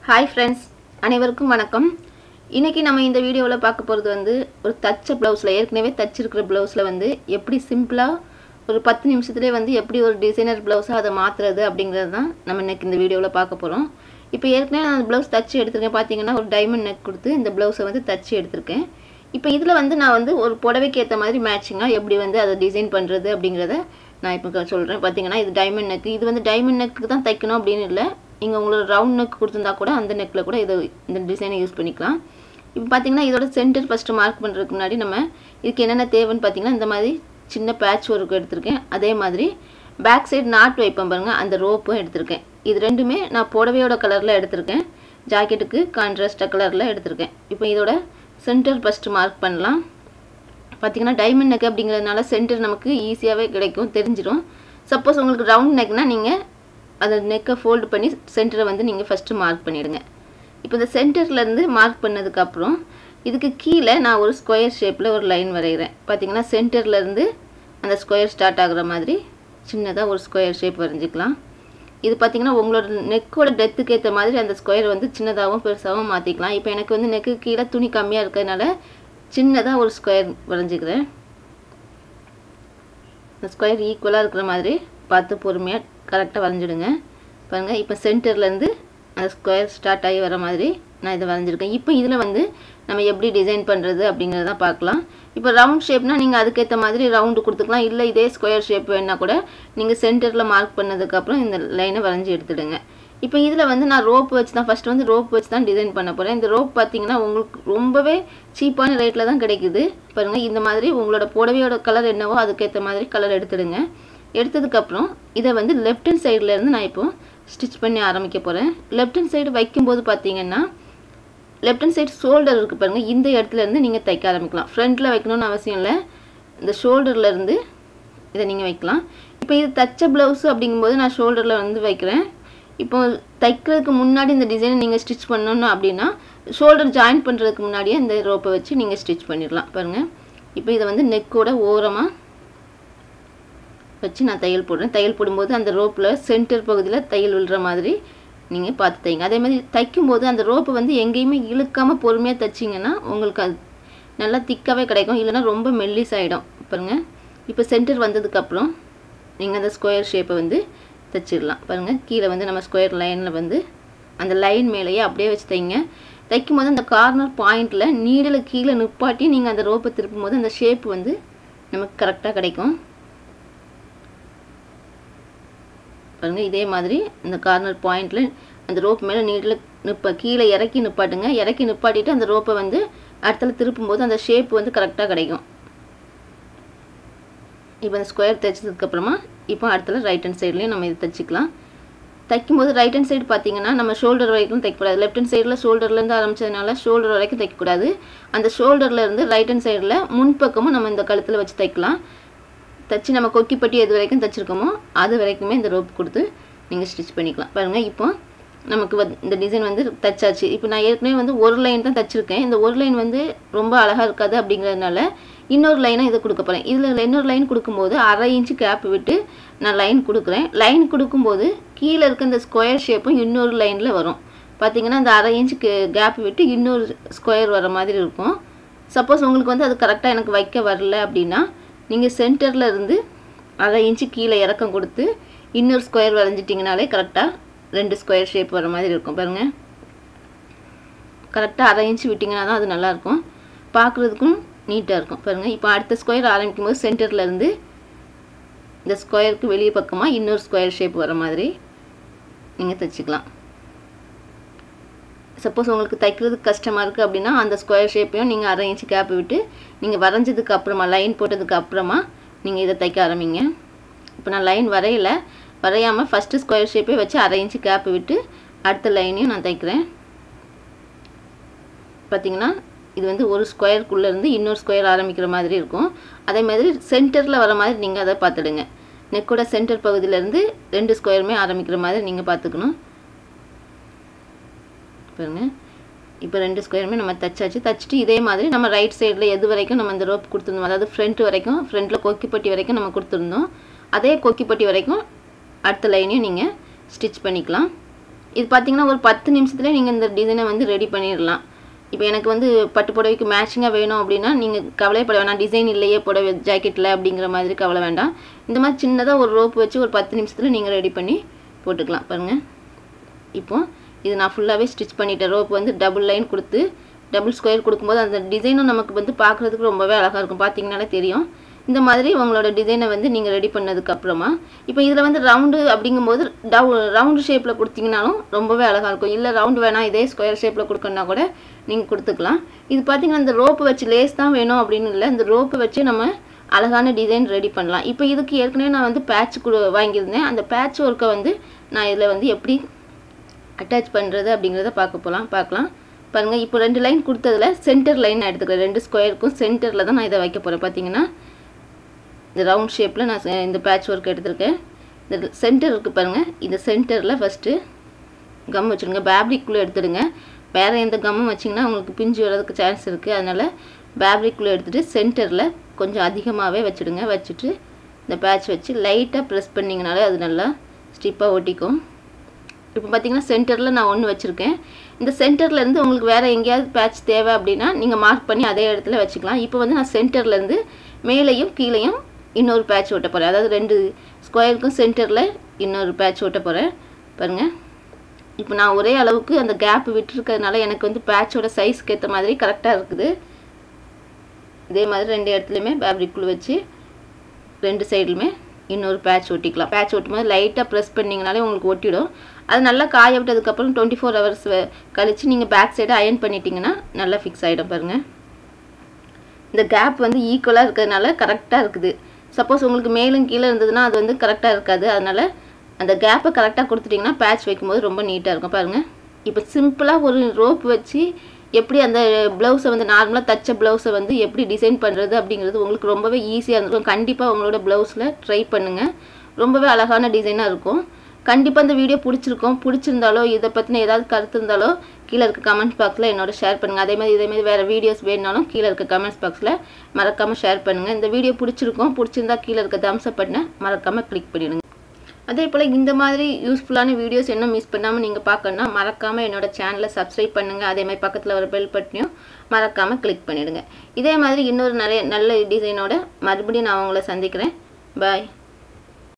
hi friends அனைவருக்கும் வணக்கம் இன்றைக்கி நம்ம இந்த வீடியோவில் பார்க்க போகிறது வந்து ஒரு தச்ச ப்ளவுஸில் ஏற்கனவே தச்சிருக்கிற ப்ளவுஸில் வந்து எப்படி சிம்பிளாக ஒரு பத்து நிமிஷத்துலேயே வந்து எப்படி ஒரு டிசைனர் ப்ளவுஸாக அதை மாற்றுறது அப்படிங்கிறது தான் நம்ம இன்னைக்கு இந்த வீடியோவில் பார்க்க போகிறோம் இப்போ ஏற்கனவே நான் ப்ளவுஸ் தச்சு எடுத்திருக்கேன் பார்த்தீங்கன்னா ஒரு டைமண்ட் நெக் கொடுத்து இந்த ப்ளவுஸை வந்து தச்சு எடுத்திருக்கேன் இப்போ இதில் வந்து நான் வந்து ஒரு புடவைக்கு ஏற்ற மாதிரி மேட்சிங்காக எப்படி வந்து அதை டிசைன் பண்ணுறது அப்படிங்கிறத நான் இப்போ சொல்கிறேன் பார்த்தீங்கன்னா இது டைமண்ட் நெக் இது வந்து டைமண்ட் நெக்கு தான் தைக்கணும் அப்படின்னு இல்லை நீங்கள் உங்களோட ரவுண்ட் நெக் கொடுத்துருந்தா கூட அந்த நெக்கில் கூட இதை இந்த டிசைனை யூஸ் பண்ணிக்கலாம் இப்போ பார்த்தீங்கன்னா இதோட சென்டர் ஃபஸ்ட்டு மார்க் பண்ணுறதுக்கு முன்னாடி நம்ம இதுக்கு என்னென்ன தேவைன்னு பார்த்தீங்கன்னா இந்த மாதிரி சின்ன பேட்ச் ஒர்க் எடுத்திருக்கேன் அதே மாதிரி பேக் சைடு நாட் வைப்பேன் பாருங்கள் அந்த ரோப்பும் எடுத்திருக்கேன் இது ரெண்டுமே நான் புடவையோட கலரில் எடுத்திருக்கேன் ஜாக்கெட்டுக்கு கான்ட்ராஸ்டாக கலரில் எடுத்திருக்கேன் இப்போ இதோட சென்டர் ஃபஸ்ட்டு மார்க் பண்ணலாம் பார்த்தீங்கன்னா டைமண்ட் நெக் அப்படிங்கிறதுனால சென்டர் நமக்கு ஈஸியாகவே கிடைக்கும் தெரிஞ்சிடும் சப்போஸ் உங்களுக்கு ரவுண்ட் நெக்னால் நீங்கள் அந்த நெக்கை ஃபோல்டு பண்ணி சென்டரை வந்து நீங்கள் ஃபஸ்ட்டு மார்க் பண்ணிவிடுங்க இப்போ இந்த சென்டர்லேருந்து மார்க் பண்ணதுக்கப்புறம் இதுக்கு கீழே நான் ஒரு ஸ்கொயர் ஷேப்பில் ஒரு லைன் வரைகிறேன் பார்த்தீங்கன்னா சென்டர்லேருந்து அந்த ஸ்கொயர் ஸ்டார்ட் ஆகுற மாதிரி சின்னதாக ஒரு ஸ்கொயர் ஷேப் வரைஞ்சிக்கலாம் இது பார்த்தீங்கன்னா உங்களோட நெக்கோட டெத்துக்கு ஏற்ற மாதிரி அந்த ஸ்கொயர் வந்து சின்னதாகவும் பெருசாகவும் மாற்றிக்கலாம் இப்போ எனக்கு வந்து நெக்கு கீழே துணி கம்மியாக இருக்கிறதுனால சின்னதாக ஒரு ஸ்கொயர் வரைஞ்சிக்கிறேன் இந்த ஸ்கொயர் ஈக்குவலாக இருக்கிற மாதிரி பார்த்து பொறுமையாக கரெக்டாக வரைஞ்சிடுங்க பாருங்கள் இப்போ சென்டர்லேருந்து அந்த ஸ்கொயர் ஸ்டார்ட் ஆகி வர மாதிரி நான் இதை வரைஞ்சிருக்கேன் இப்போ இதில் வந்து நம்ம எப்படி டிசைன் பண்ணுறது அப்படிங்கிறத பார்க்கலாம் இப்போ ரவுண்ட் ஷேப்னால் நீங்கள் அதுக்கேற்ற மாதிரி ரவுண்டு கொடுத்துக்கலாம் இல்லை இதே ஸ்கொயர் ஷேப் வேணால் கூட நீங்கள் சென்டரில் மார்க் பண்ணதுக்கப்புறம் இந்த லைனை வரைஞ்சி எடுத்துடுங்க இப்போ இதில் வந்து நான் ரோப் வச்சு தான் ஃபஸ்ட்டு வந்து ரோப் வச்சு தான் டிசைன் பண்ண போகிறேன் இந்த ரோப் பார்த்தீங்கன்னா உங்களுக்கு ரொம்பவே சீப்பான ரேட்டில் தான் கிடைக்குது பாருங்கள் இந்த மாதிரி உங்களோட புடவையோட கலர் என்னவோ அதுக்கேற்ற மாதிரி கலர் எடுத்துடுங்க எடுத்ததுக்கப்புறம் இதை வந்து லெஃப்ட் ஹேண்ட் சைட்லேருந்து நான் இப்போ ஸ்டிச் பண்ணி ஆரம்பிக்க போகிறேன் லெஃப்ட் ஹேண்ட் சைடு வைக்கும்போது பார்த்தீங்கன்னா லெஃப்ட் ஹேண்ட் சைடு ஷோல்டர் இருக்குது பாருங்கள் இந்த இடத்துலேருந்து நீங்கள் தைக்க ஆரம்பிக்கலாம் ஃப்ரண்ட்டில் வைக்கணும்னு அவசியம் இல்லை இந்த ஷோல்டர்லேருந்து இதை நீங்கள் வைக்கலாம் இப்போ இது தச்ச ப்ளவுஸு அப்படிங்கும்போது நான் ஷோல்டரில் வந்து வைக்கிறேன் இப்போ தைக்கிறதுக்கு முன்னாடி இந்த டிசைனை நீங்கள் ஸ்டிச் பண்ணணும் அப்படின்னா ஷோல்டர் ஜாயின் பண்ணுறதுக்கு முன்னாடியே இந்த ரோப்பை வச்சு நீங்கள் ஸ்டிச் பண்ணிடலாம் பாருங்கள் இப்போ இதை வந்து நெக்கோட ஓரமாக வச்சு நான் தையல் போடுறேன் தையல் போடும்போது அந்த ரோப்பில் சென்டர் பகுதியில் தையல் விழுற மாதிரி நீங்கள் பார்த்து தைங்க அதே மாதிரி தைக்கும்போது அந்த ரோப்பு வந்து எங்கேயுமே இழுக்காமல் பொறுமையாக தைச்சிங்கன்னா உங்களுக்கு அது நல்லா திக்காகவே கிடைக்கும் இல்லைனா ரொம்ப மெல்லிஸ் ஆகிடும் பாருங்கள் இப்போ சென்டர் வந்ததுக்கப்புறம் நீங்கள் அந்த ஸ்கொயர் ஷேப்பை வந்து தைச்சிடலாம் பாருங்கள் கீழே வந்து நம்ம ஸ்கொயர் லைனில் வந்து அந்த லைன் மேலேயே அப்படியே வச்சு தைங்க தைக்கும் போது அந்த கார்னர் பாயிண்டில் நீடில் கீழே நிப்பாட்டி நீங்கள் அந்த ரோப்பை திருப்பும் போது அந்த ஷேப் வந்து நமக்கு கரெக்டாக கிடைக்கும் பாருங்கள் இதே மாதிரி இந்த கார்னர் பாயிண்டில் அந்த ரோப் மேலே நீட்டில் நிப்ப கீழே இறக்கி நிப்பாட்டுங்க இறக்கி நிப்பாட்டிட்டு அந்த ரோப்பை வந்து அடுத்தல திருப்பும் போது அந்த ஷேப் வந்து கரெக்டாக கிடைக்கும் இப்போ அந்த ஸ்கொயர் தைச்சதுக்கப்புறமா இப்போ அடுத்தல ரைட் ஹேண்ட் சைட்லேயும் நம்ம இது தைச்சிக்கலாம் தைக்கும்போது ரைட் ஹேண்ட் சைடு பார்த்தீங்கன்னா நம்ம ஷோல்டர் வரைக்கும் தைக்கக்கூடாது லெஃப்ட் ஹேண்ட் சைடில் ஷோல்டர்லேருந்து ஆரம்பிச்சதுனால ஷோல்டர் வரைக்கும் தைக்கக்கூடாது அந்த ஷோல்டர்லேருந்து ரைட் ஹேண்ட் சைடில் முன்பக்கமும் நம்ம இந்த கழுத்தில் வச்சு தைக்கலாம் தைச்சி நம்ம கொக்கிப்பட்டி எது வரைக்கும் தைச்சிருக்கோமோ அது வரைக்குமே இந்த ரோப் கொடுத்து நீங்கள் ஸ்டிச் பண்ணிக்கலாம் பாருங்கள் இப்போ நமக்கு வந்து இந்த டிசைன் வந்து தைச்சாச்சு இப்போ நான் ஏற்கனவே வந்து ஒரு லைன் தான் தைச்சிருக்கேன் இந்த ஒரு லைன் வந்து ரொம்ப அழகாக இருக்காது அப்படிங்கிறதுனால இன்னொரு லைனாக இதை கொடுக்க போகிறேன் இதில் இன்னொரு லைன் கொடுக்கும்போது அரை இன்ச்சு கேப் விட்டு நான் லைன் கொடுக்குறேன் லைன் கொடுக்கும்போது கீழே இருக்க இந்த ஸ்கொயர் ஷேப்பும் இன்னொரு லைனில் வரும் பார்த்தீங்கன்னா அந்த அரை இன்ச்சு கேப் விட்டு இன்னொரு ஸ்கொயர் வர மாதிரி இருக்கும் சப்போஸ் உங்களுக்கு வந்து அது கரெக்டாக எனக்கு வைக்க வரல அப்படின்னா நீங்கள் சென்டரில் இருந்து அரை இன்ச்சு கீழே இறக்கம் கொடுத்து இன்னொரு ஸ்கொயர் வரைஞ்சிட்டிங்கனாலே கரெக்டாக ரெண்டு ஸ்கொயர் ஷேப் வர மாதிரி இருக்கும் பாருங்கள் கரெக்டாக அரை இன்ச்சு விட்டிங்கன்னா தான் அது நல்லாயிருக்கும் பார்க்குறதுக்கும் நீட்டாக இருக்கும் பாருங்கள் இப்போ அடுத்த ஸ்கொயர் ஆரம்பிக்கும் போது சென்டர்லேருந்து இந்த ஸ்கொயருக்கு வெளியே பக்கமாக இன்னொரு ஸ்கொயர் ஷேப் வர மாதிரி நீங்கள் தைச்சிக்கலாம் சப்போஸ் உங்களுக்கு தைக்கிறதுக்கு கஷ்டமாக இருக்குது அப்படின்னா அந்த ஸ்கொயர் ஷேப்பையும் நீங்கள் அரை இன்ச்சு கேப் விட்டு நீங்கள் வரைஞ்சதுக்கு அப்புறமா லைன் போட்டதுக்கு அப்புறமா நீங்கள் இதை தைக்க ஆரம்பிங்க இப்போ நான் லைன் வரையல வரையாமல் ஃபஸ்ட்டு ஸ்கொயர் ஷேப்பே வச்சு அரை இன்ச்சு கேப் விட்டு அடுத்த லைனையும் நான் தைக்கிறேன் பார்த்தீங்கன்னா இது வந்து ஒரு ஸ்கொயருக்குள்ளேருந்து இன்னொரு ஸ்கொயர் ஆரம்பிக்கிற மாதிரி இருக்கும் அதே மாதிரி சென்டரில் வர மாதிரி நீங்கள் அதை பார்த்துடுங்க நெக்கோட சென்டர் பகுதியிலேருந்து ரெண்டு ஸ்கொயருமே ஆரம்பிக்கிற மாதிரி நீங்கள் பார்த்துக்கணும் பாருங்க இப்போ ரெண்டு ஸ்கொயருமே நம்ம தைச்சாச்சு தைச்சிட்டு இதே மாதிரி நம்ம ரைட் சைடில் எது வரைக்கும் நம்ம இந்த ரோப் கொடுத்துருந்தோம் அதாவது ஃப்ரண்ட் வரைக்கும் ஃப்ரண்ட்டில் கொக்கிப்பட்டி வரைக்கும் நம்ம கொடுத்துருந்தோம் அதே கொக்கிப்பட்டி வரைக்கும் அடுத்த லைனையும் நீங்கள் ஸ்டிச் பண்ணிக்கலாம் இது பார்த்தீங்கன்னா ஒரு பத்து நிமிஷத்துலேயே நீங்கள் இந்த டிசைனை வந்து ரெடி பண்ணிடலாம் இப்போ எனக்கு வந்து பட்டு புடவைக்கு மேட்சிங்காக வேணும் அப்படின்னா நீங்கள் கவலைப்பட வேணாம் டிசைன் இல்லையே புடவை ஜாக்கெட்டில் அப்படிங்கிற மாதிரி கவலை வேண்டாம் இந்த மாதிரி சின்னதாக ஒரு ரோப் வச்சு ஒரு பத்து நிமிஷத்தில் நீங்கள் ரெடி பண்ணி போட்டுக்கலாம் பாருங்கள் இப்போ இது நான் ஃபுல்லாகவே ஸ்டிச் பண்ணிட்டேன் ரோப் வந்து டபுள் லைன் கொடுத்து டபுள் ஸ்கொயர் கொடுக்கும்போது அந்த டிசைனும் நமக்கு வந்து பார்க்குறதுக்கு ரொம்பவே அழகாக இருக்கும் பார்த்தீங்கனாலே தெரியும் இந்த மாதிரி உங்களோட டிசைனை வந்து நீங்கள் ரெடி பண்ணதுக்கு அப்புறமா இப்போ இதில் வந்து ரவுண்டு அப்படிங்கும்போது டவு ரவுண்டு ஷேப்பில் கொடுத்தீங்கனாலும் ரொம்பவே அழகாக இருக்கும் இல்லை ரவுண்டு வேணாம் இதே ஸ்கொயர் ஷேப்பில் கொடுக்கணுன்னா கூட நீங்கள் கொடுத்துக்கலாம் இது பார்த்தீங்கன்னா இந்த ரோப்பு வச்சு லேஸ் தான் வேணும் அப்படின்னு இல்லை இந்த ரோப்பு வச்சு நம்ம அழகான டிசைன் ரெடி பண்ணலாம் இப்போ இதுக்கு ஏற்கனவே நான் வந்து பேட்ச் கொடு வாங்கியிருந்தேன் அந்த பேட்ச் ஒர்க்கை வந்து நான் இதில் வந்து எப்படி அட்டாச் பண்ணுறது அப்படிங்கிறத பார்க்க போகலாம் பார்க்கலாம் பாருங்கள் இப்போ ரெண்டு லைன் கொடுத்ததுல சென்டர் லைன் நான் எடுத்துக்கிறேன் ரெண்டு ஸ்கொயருக்கும் சென்டரில் தான் நான் இதை வைக்க போகிறேன் பார்த்தீங்கன்னா இந்த ரவுண்ட் ஷேப்பில் நான் செ- இந்த பேட்ச் ஒர்க் எடுத்திருக்கேன் இந்த சென்டர் இருக்குது பாருங்கள் இந்த சென்டரில் ஃபஸ்ட்டு கம் வச்சுடுங்க ஃபேப்ரிக்குள்ளே எடுத்துடுங்க வேறு எந்த கம்மும் வச்சிங்கன்னா உங்களுக்கு பிஞ்சு வர்றதுக்கு சான்ஸ் இருக்குது அதனால் ஃபேப்ரிக்குள்ளே எடுத்துகிட்டு சென்டரில் கொஞ்சம் அதிகமாகவே வச்சுடுங்க வச்சுட்டு இந்த பேட்ச் வச்சு லைட்டாக ப்ரெஸ் பண்ணிங்கனாலே அது நல்லா ஸ்டிப்பாக ஒட்டிக்கும் இப்போ பார்த்தீங்கன்னா சென்டரில் நான் ஒன்று வச்சுருக்கேன் இந்த சென்டர்லேருந்து உங்களுக்கு வேறு எங்கேயாவது பேட்ச் தேவை அப்படின்னா நீங்கள் மார்க் பண்ணி அதே இடத்துல வச்சுக்கலாம் இப்போ வந்து நான் சென்டர்லேருந்து மேலேயும் கீழேயும் இன்னொரு பேட்ச் ஒட்ட போகிறேன் அதாவது ரெண்டு ஸ்கொயருக்கும் சென்டரில் இன்னொரு பேட்ச் ஒட்ட போகிறேன் பாருங்கள் இப்போ நான் ஒரே அளவுக்கு அந்த கேப் விட்டுருக்கறதுனால எனக்கு வந்து பேட்சோட சைஸ்க்கு ஏற்ற மாதிரி கரெக்டாக இருக்குது இதே மாதிரி ரெண்டு இடத்துலையுமே ஃபேப்ரிக்குள்ளே வச்சு ரெண்டு சைடுலுமே இன்னொரு பேட்ச் ஒட்டிக்கலாம் பேட்ச் ஒட்டும் போது லைட்டாக ப்ரெஸ் பண்ணிங்கனாலே உங்களுக்கு ஒட்டிடும் அது நல்லா காய விட்டதுக்கப்புறம் டுவெண்ட்டி ஃபோர் ஹவர்ஸ் கழித்து நீங்கள் பேக் சைடு அயன் பண்ணிட்டீங்கன்னா நல்லா ஃபிக்ஸ் ஆகிடும் பாருங்கள் இந்த கேப் வந்து ஈக்குவலாக இருக்கிறதுனால கரெக்டாக இருக்குது சப்போஸ் உங்களுக்கு மேலும் கீழே இருந்ததுன்னா அது வந்து கரெக்டாக இருக்காது அதனால் அந்த கேப்பை கரெக்டாக கொடுத்துட்டிங்கன்னா பேட்ச் வைக்கும்போது ரொம்ப நீட்டாக இருக்கும் பாருங்கள் இப்போ சிம்பிளாக ஒரு ரோப் வச்சு எப்படி அந்த ப்ளவுஸை வந்து நார்மலாக தச்ச ப்ளவுஸை வந்து எப்படி டிசைன் பண்ணுறது அப்படிங்கிறது உங்களுக்கு ரொம்பவே ஈஸியாக இருந்திருக்கும் கண்டிப்பாக உங்களோட ப்ளவுஸில் ட்ரை பண்ணுங்கள் ரொம்பவே அழகான டிசைனாக இருக்கும் கண்டிப்பாக இந்த வீடியோ பிடிச்சிருக்கும் பிடிச்சிருந்தாலோ இதை பற்றின ஏதாவது கருத்து இருந்தாலோ கீழே இருக்க கமெண்ட் பாக்ஸில் என்னோட ஷேர் பண்ணுங்கள் அதே மாதிரி இதே மாதிரி வேறு வீடியோஸ் வேணுனாலும் கீழே இருக்க கமெண்ட்ஸ் பாக்ஸில் மறக்காமல் ஷேர் பண்ணுங்கள் இந்த வீடியோ பிடிச்சிருக்கும் பிடிச்சிருந்தா கீழே இருக்க தம்ஸ் அப் பட்டனை மறக்காமல் கிளிக் பண்ணிடுங்க அதே போல் இந்த மாதிரி யூஸ்ஃபுல்லான வீடியோஸ் இன்னும் மிஸ் பண்ணாமல் நீங்கள் பார்க்கணுன்னா மறக்காமல் என்னோட சேனலை சப்ஸ்கிரைப் பண்ணுங்கள் அதே மாதிரி பக்கத்தில் வர பெல் பட்டனையும் மறக்காமல் கிளிக் பண்ணிவிடுங்க இதே மாதிரி இன்னொரு நிறைய நல்ல டிசைனோட மறுபடியும் நான் உங்களை சந்திக்கிறேன் பாய்